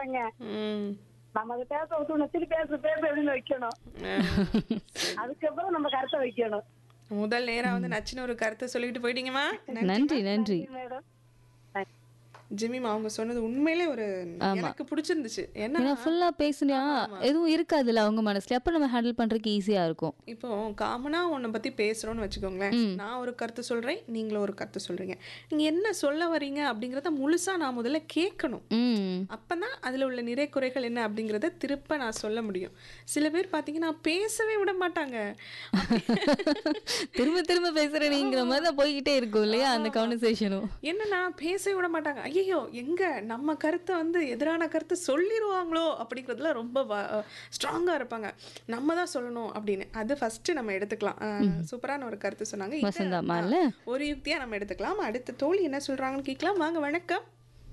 மாட்டாங்க ம் நம்ம அதை பேச விட்டு சரி பேசு பேசு அப்படின்னு வைக்கணும் அதுக்கப்புறம் நம்ம கருத்தை வைக்கணும் முதல் நேரா வந்து நச்சுன்னு ஒரு கருத்தை சொல்லிட்டு போயிட்டீங்கம்மா நன்றி நன்றி மேடம் ஜிமிமா அவங்க சொன்னது உண்மையிலே ஒரு எனக்கு பிடிச்சிருந்துச்சு ஏன்னா ஏன்னா ஃபுல்லா பேசுனியா எதுவும் இருக்காதுல்ல அவங்க மனசுல அப்ப நம்ம ஹேண்டில் பண்றதுக்கு ஈஸியா இருக்கும் இப்போ காமனா உன்னை பத்தி பேசுறோம்னு வச்சுக்கோங்களேன் நான் ஒரு கருத்து சொல்றேன் நீங்களும் ஒரு கருத்து சொல்றீங்க நீங்க என்ன சொல்ல வர்றீங்க அப்படிங்கறத முழுசா நான் முதல்ல கேட்கணும் ம் அப்பதான் அதுல உள்ள நிறை குறைகள் என்ன அப்படிங்கறத திருப்ப நான் சொல்ல முடியும் சில பேர் பாத்தீங்கன்னா பேசவே விட மாட்டாங்க திரும்ப திரும்ப பேசுற நீங்கிற மாதிரி தான் போய்கிட்டே இருக்கும் இல்லையா அந்த கான்வர்சேஷனும் என்னன்னா பேசவே விட மாட்டாங்க ஐயோ எங்க நம்ம கருத்தை வந்து எதிரான கருத்தை சொல்லிடுவாங்களோ அப்படிங்கிறதுல ரொம்ப ஸ்ட்ராங்கா இருப்பாங்க நம்ம தான் சொல்லணும் அப்படின்னு அது ஃபர்ஸ்ட் நம்ம எடுத்துக்கலாம் அஹ், சூப்பரான ஒரு கருத்து சொன்னாங்க இத, வசந்தாம்மா அஹ், இல்ல? ஒரு யுக்தியா நம்ம எடுத்துக்கலாம் அடுத்த தோழி என்ன சொல்றாங்கன்னு கேட்கலாம் வாங்க வணக்கம்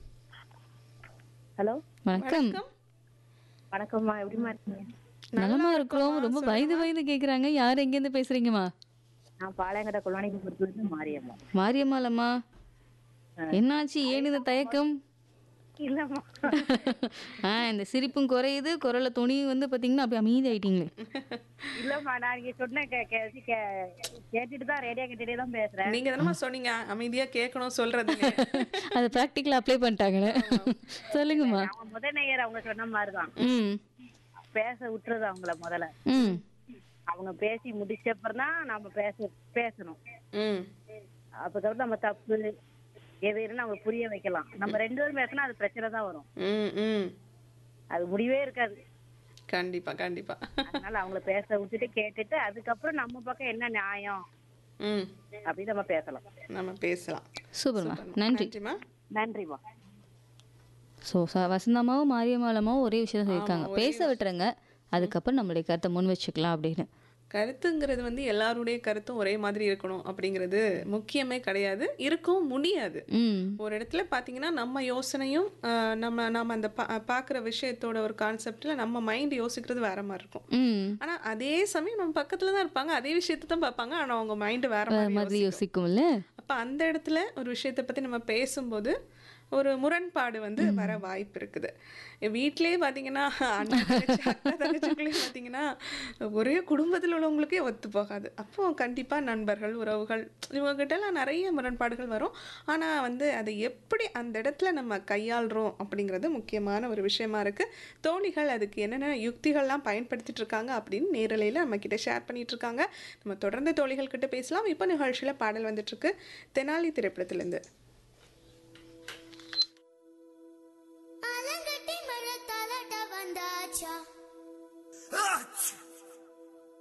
ஹலோ வணக்கம் வணக்கம் வணக்கம்மா எப்படிமா இருக்கீங்க நலமா இருக்கிறோம் ரொம்ப வயது வயது கேக்குறாங்க யார் எங்க இருந்து பேசுறீங்கம்மா நான் பாளையங்கட கொள்வானிக்கு பொறுத்து மாரியம்மா மாரியம்மாளம்மா என்னாச்சு ஏன் இந்த தயக்கம் இல்லம்மா ஆ இந்த சிரிப்பும் குறையுது குரல்ல துணி வந்து பாத்தீங்கன்னா அப்படி அமைதி ஆயிட்டீங்களே இல்லம்மா நான் நீங்க சொன்ன கே- கே- கே- கேட்டுட்டு தான் ரேடியோ கேட்டுட்டே தான் பேசுறேன் நீங்க தானமா சொன்னீங்க அமைதியா கேட்கணும் சொல்றது அதை ப்ராக்டிக்கலா அப்ளை பண்ணிட்டாங்கன்னு சொல்லுங்கம்மா அவங்க முத நேயர் அவங்க சொன்ன மாதிரிதான் ம் பேச விட்டுறது அவங்கள முதல்ல ம் அவங்க பேசி முடிச்ச அப்புறம் தான் நம்ம பேச பேசணும் ம் அப்பதான் நம்ம தப்பு எது இருக்குன்னு அவங்க புரிய வைக்கலாம் நம்ம ரெண்டு பேரும் பேசினா அது பிரச்சனை தான் வரும் ம் ம் அது முடிவே இருக்காது கண்டிப்பா கண்டிப்பா அதனால அவங்கள பேச விட்டுட்டு கேட்டுட்டு அதுக்கப்புறம் நம்ம பக்கம் என்ன நியாயம் ம் அப்படின்னு நம்ம பேசலாம் நம்ம பேசலாம் சூப்பர்மா நன்றி நன்றிமா நன்றிமா ஸோ வசந்தம்மாவும் மாரியம்மாளமாவும் ஒரே விஷயம் சொல்லியிருக்காங்க பேச விட்டுருங்க அதுக்கப்புறம் நம்மளுடைய கருத்தை முன் வச்சுக்கலாம் அப்படின்னு கருத்துங்கிறது வந்து எல்லாருடைய கருத்தும் ஒரே மாதிரி இருக்கணும் அப்படிங்கிறது முக்கியமே கிடையாது இருக்கவும் முடியாது ம் ஒரு இடத்துல பார்த்தீங்கன்னா நம்ம யோசனையும் ஆஹ், நம்ம நம்ம அந்த பா பார்க்குற விஷயத்தோட ஒரு கான்செப்டில் நம்ம மைண்ட் யோசிக்கிறது வேற மாதிரி இருக்கும் ம் ஆனால் அதே சமயம் நம்ம பக்கத்தில் தான் இருப்பாங்க அதே விஷயத்தை தான் பார்ப்பாங்க ஆனால் அவங்க மைண்டு வேற வேற மாதிரி மாதிரி யோசிக்கும்ல அப்போ அந்த இடத்துல ஒரு விஷயத்தை பற்றி நம்ம பேசும்போது ஒரு முரண்பாடு வந்து வர வாய்ப்பு இருக்குது வீட்டிலேயே பார்த்தீங்கன்னா அண்ணா தங்கச்சி அக்கா தங்கச்சிக்குள்ளேயே பார்த்தீங்கன்னா ஒரே குடும்பத்தில் உள்ளவங்களுக்கே ஒத்து போகாது அப்போ கண்டிப்பாக நண்பர்கள் உறவுகள் இவங்ககிட்டலாம் நிறைய முரண்பாடுகள் வரும் ஆனால் வந்து அதை எப்படி அந்த இடத்துல நம்ம கையாளுறோம் அப்படிங்கிறது முக்கியமான ஒரு விஷயமா இருக்குது தோழிகள் அதுக்கு என்னென்ன யுக்திகள்லாம் பயன்படுத்திட்டு இருக்காங்க அப்படின்னு நேரலையில் நம்ம கிட்ட ஷேர் பண்ணிட்டு இருக்காங்க நம்ம தொடர்ந்து தோழிகள் கிட்ட பேசலாம் இப்போ நிகழ்ச்சியில் பாடல் வந்துட்டு இருக்கு தெனாலி திரைப்படத்திலேருந்து ஆலங்கட்டி மரத்தாலட்ட வந்தாச்சா